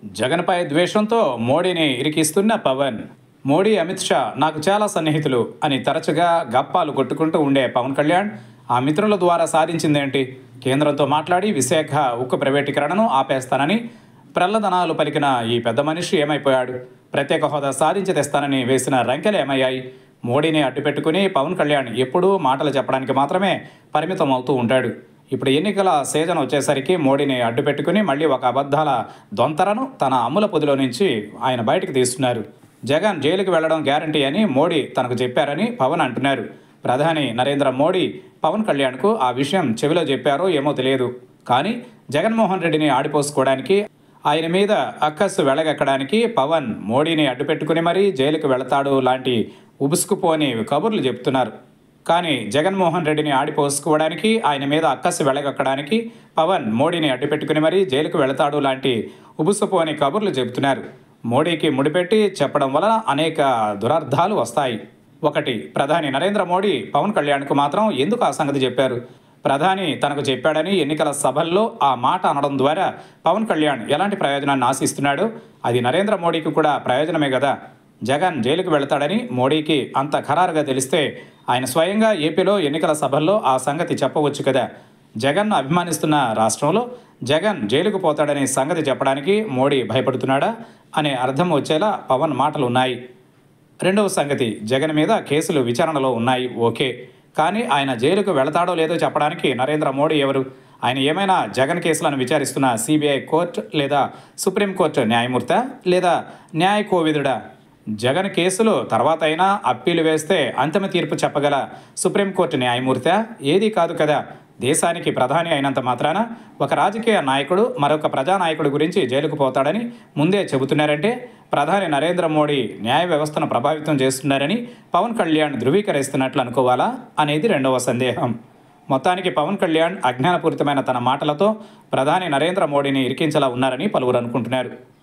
జగన్పై ద్వేషంతో మోడీని ఇరికిస్తున్న పవన్ మోడీ అమిత్ షా నాకు చాలా సన్నిహితులు అని తరచుగా గప్పాలు కొట్టుకుంటూ ఉండే పవన్ కళ్యాణ్ ఆ మిత్రుల ద్వారా సాధించిందేంటి కేంద్రంతో మాట్లాడి విశాఖ ఉక్కు ప్రైవేటీకరణను ఆపేస్తానని ప్రల్లదనాలు పలికిన ఈ పెద్ద మనిషి ఏమైపోయాడు ప్రత్యేక హోదా సాధించి తెస్తానని వేసిన రంకెలు ఏమయ్యాయి మోడీని అడ్డుపెట్టుకుని పవన్ కళ్యాణ్ ఎప్పుడూ మాటలు చెప్పడానికి మాత్రమే పరిమితం అవుతూ ఉంటాడు ఇప్పుడు ఎన్నికల సీజన్ వచ్చేసరికి మోడీని అడ్డుపెట్టుకుని మళ్ళీ ఒక అబద్ధాల దొంతరను తన అమ్ముల పొదిలో నుంచి ఆయన బయటకు తీస్తున్నారు జగన్ జైలుకు వెళ్లడం గ్యారంటీ అని మోడీ తనకు చెప్పారని పవన్ అంటున్నారు ప్రధాని నరేంద్ర మోడీ పవన్ కళ్యాణ్కు ఆ విషయం చెవిలో చెప్పారో ఏమో తెలియదు కానీ జగన్మోహన్ రెడ్డిని ఆడిపోసుకోవడానికి ఆయన మీద అక్కస్సు వెళ్ళగక్కడానికి పవన్ మోడీని అడ్డుపెట్టుకుని మరీ జైలుకు వెళతాడు లాంటి ఉబుసుకుపోని కబుర్లు చెప్తున్నారు కానీ జగన్మోహన్ రెడ్డిని ఆడిపోసుకోవడానికి ఆయన మీద అక్కస్సు వెళ్ళగక్కడానికి పవన్ మోడీని అడ్డుపెట్టుకుని మరీ జైలుకు వెళతాడు లాంటి ఉబుసుపోని కబుర్లు చెబుతున్నారు మోడీకి ముడిపెట్టి చెప్పడం వలన అనేక దురర్థాలు వస్తాయి ఒకటి ప్రధాని నరేంద్ర మోడీ పవన్ కళ్యాణ్కు మాత్రం ఎందుకు ఆ సంగతి చెప్పారు ప్రధాని తనకు చెప్పాడని ఎన్నికల సభల్లో ఆ మాట అనడం ద్వారా పవన్ కళ్యాణ్ ఎలాంటి ప్రయోజనాన్ని ఆశిస్తున్నాడో అది నరేంద్ర మోడీకి కూడా ప్రయోజనమే కదా జగన్ జైలుకు వెళతాడని మోడీకి అంత ఖరారుగా తెలిస్తే ఆయన స్వయంగా ఏపీలో ఎన్నికల సభల్లో ఆ సంగతి చెప్పవచ్చు కదా జగన్ అభిమానిస్తున్న రాష్ట్రంలో జగన్ జైలుకు పోతాడనే సంగతి చెప్పడానికి మోడీ భయపడుతున్నాడా అనే అర్థం వచ్చేలా పవన్ మాటలు ఉన్నాయి రెండవ సంగతి జగన్ మీద కేసులు విచారణలో ఉన్నాయి ఓకే కానీ ఆయన జైలుకు వెళతాడో లేదో చెప్పడానికి నరేంద్ర మోడీ ఎవరు ఆయన ఏమైనా జగన్ కేసులను విచారిస్తున్న సిబిఐ కోర్టు లేదా సుప్రీంకోర్టు న్యాయమూర్త లేదా న్యాయ కోవిదుడా జగన్ కేసులు తర్వాత అయినా అప్పీలు వేస్తే అంతిమ తీర్పు చెప్పగల సుప్రీంకోర్టు న్యాయమూర్తి ఏదీ కాదు కదా దేశానికి ప్రధాని అయినంత మాత్రాన ఒక రాజకీయ నాయకుడు మరొక ప్రజానాయకుడి గురించి జైలుకు పోతాడని ముందే చెబుతున్నారంటే ప్రధాని నరేంద్ర మోడీ న్యాయ వ్యవస్థను ప్రభావితం చేస్తున్నారని పవన్ కళ్యాణ్ ధృవీకరిస్తున్నట్లు అనుకోవాలా అనేది రెండవ సందేహం మొత్తానికి పవన్ కళ్యాణ్ అజ్ఞానపూరితమైన తన మాటలతో ప్రధాని నరేంద్ర మోడీని ఇరికించేలా ఉన్నారని పలువురు అనుకుంటున్నారు